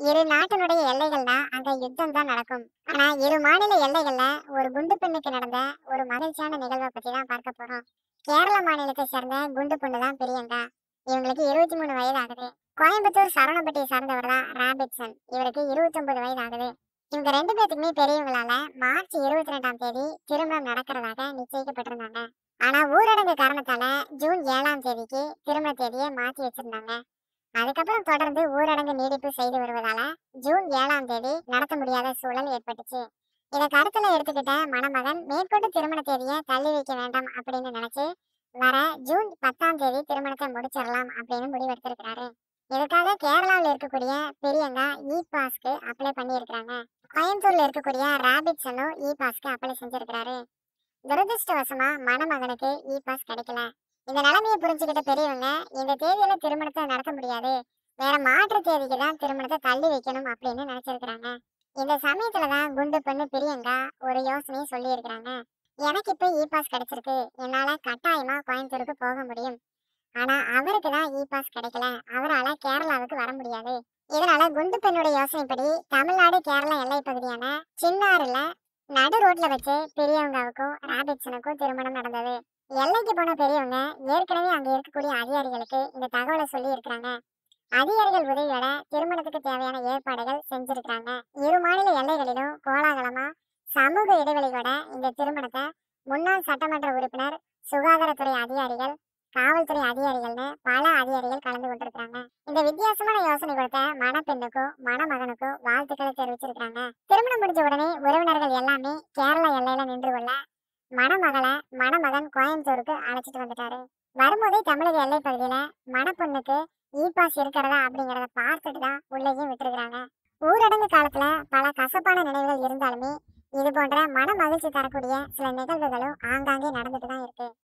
இரு நாட்டினுடைய எல்லைகள் தான் அங்க யுத்தம் தான் நடக்கும் ஆனா இரு மாநில எல்லைகள்ல ஒரு குண்டு பெண்ணுக்கு நடந்த ஒரு மகிழ்ச்சியான நிகழ்வை பத்தி தான் பார்க்க போறோம் கேரள மாநிலத்தை சேர்ந்த குண்டு பொண்ணு தான் பிரியங்கா இவங்களுக்கு இருபத்தி மூணு வயது ஆகுது கோயம்புத்தூர் சரவணப்பட்டியை சார்ந்தவர் தான் ராபிட்சன் இவருக்கு இருபத்தி ஒன்பது வயது ஆகுது இவங்க ரெண்டு பேத்துக்குமே பெரியவங்களால மார்ச் இருபத்தி ரெண்டாம் தேதி திருமணம் நடக்கிறதாக நிச்சயிக்கப்பட்டிருந்தாங்க ஆனா ஊரடங்கு காரணத்தால ஜூன் ஏழாம் தேதிக்கு திருமண தேதியை மாத்தி வச்சிருந்தாங்க அதுக்கப்புறம் தொடர்ந்து ஊரடங்கு நீடிப்பு செய்து வருவதால ஜூன் ஏழாம் தேதி நடத்த முடியாத சூழல் ஏற்பட்டுச்சு இதை கருத்துல எடுத்துக்கிட்ட மணமகன் மேற்கொண்டு திருமண தேதியை தள்ளி வைக்க வேண்டாம் அப்படின்னு நினைச்சு வர ஜூன் பத்தாம் தேதி திருமணத்தை முடிச்சிடலாம் அப்படின்னு முடிவெடுத்திருக்கிறாரு இதுக்காக கேரளாவில் இருக்கக்கூடிய பெரியங்க இ பாஸ்க்கு அப்ளை பண்ணியிருக்கிறாங்க கோயம்புத்தூர்ல இருக்கக்கூடிய ராபிட்சனும் இ பாஸ்க்கு அப்ளை செஞ்சிருக்கிறாரு துரதிருஷ்டவசமா மணமகனுக்கு இ பாஸ் கிடைக்கல இந்த நிலைமையை புரிஞ்சுக்கிட்ட பெரியவங்க இந்த தேதியில திருமணத்தை நடத்த முடியாது வேற மாற்று தேதிக்கு தான் திருமணத்தை தள்ளி வைக்கணும் அப்படின்னு நினைச்சிருக்கிறாங்க இந்த சமயத்துல தான் குண்டு பெண்ணு பிரியங்கா ஒரு யோசனையை சொல்லி இருக்கிறாங்க எனக்கு இப்ப இ பாஸ் கிடைச்சிருக்கு என்னால கட்டாயமா கோயம்புத்தூருக்கு போக முடியும் ஆனா அவருக்கு தான் இ பாஸ் கிடைக்கல அவரால கேரளாவுக்கு வர முடியாது இதனால குண்டு பெண்ணுடைய யோசனைப்படி தமிழ்நாடு கேரளா எல்லை பகுதியான சின்னாறுல நடு ரோட்ல வச்சு பெரியவங்களுக்கும் ராபிட்சனுக்கும் திருமணம் நடந்தது எல்லைக்கு போன பெரியவங்க ஏற்கனவே அங்க இருக்கக்கூடிய அதிகாரிகளுக்கு இந்த தகவலை சொல்லி இருக்கிறாங்க அதிகாரிகள் உதவியோட திருமணத்துக்கு தேவையான ஏற்பாடுகள் செஞ்சிருக்கிறாங்க இரு மாநில எல்லைகளிலும் கோலாகலமா சமூக இடைவெளியோட இந்த திருமணத்தை முன்னாள் சட்டமன்ற உறுப்பினர் சுகாதாரத்துறை அதிகாரிகள் காவல்துறை அதிகாரிகள்னு பல அதிகாரிகள் கலந்து கொண்டிருக்காங்க இந்த வித்தியாசமான யோசனை கொடுத்த மணப்பெண்ணுக்கும் மணமகனுக்கும் வாழ்த்துக்களை தெரிவிச்சிருக்காங்க திருமணம் முடிஞ்ச உடனே உறவினர்கள் எல்லாமே கேரளா எல்லையில நின்று கொள்ள மணமகளை மணமகன் கோயம்புத்தூருக்கு அழைச்சிட்டு வந்துட்டாரு வரும்போதே தமிழக எல்லை பகுதியில மணப்பெண்ணுக்கு இ பாஸ் இருக்கிறதா அப்படிங்கறத பார்த்துட்டு தான் உள்ளேயும் விட்டுருக்காங்க ஊரடங்கு காலத்துல பல கசப்பான நினைவுகள் இருந்தாலுமே இது போன்ற மன மகிழ்ச்சி தரக்கூடிய சில நிகழ்வுகளும் ஆங்காங்கே நடந்துட்டு தான் இருக்கு